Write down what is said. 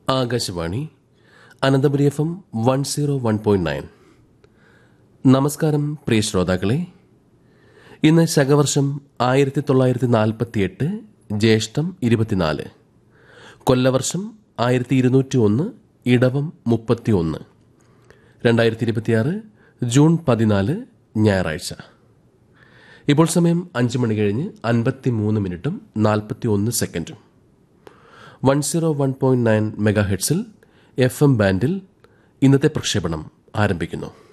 Akashvani Ananthapuri F M one zero one point nine നമസ്കാരം പ്രിയ ശ്രോതാക്കളെ ഇന്ന് ശകവർഷം ആയിരത്തി തൊള്ളായിരത്തി നാൽപ്പത്തിയെട്ട് ജ്യേഷ്ഠം ഇരുപത്തിനാല് കൊല്ലവർഷം ആയിരത്തി ഇരുന്നൂറ്റി ഒന്ന് ഇടവം മുപ്പത്തി ഒന്ന് രണ്ടായിരത്തി ഇരുപത്തിയാറ് ജൂൺ പതിനാല് ഞായറാഴ്ച ഇപ്പോൾ സമയം അഞ്ച് മണി കഴിഞ്ഞ് അൻപത്തി മൂന്ന് മിനിറ്റും നാൽപ്പത്തി ഒന്ന് സെക്കൻഡും one zero one point nine mega ഹെഡ്സിൽ എഫ് എം ബാൻഡിൽ ഇന്നത്തെ പ്രക്ഷേപണം ആരംഭിക്കുന്നു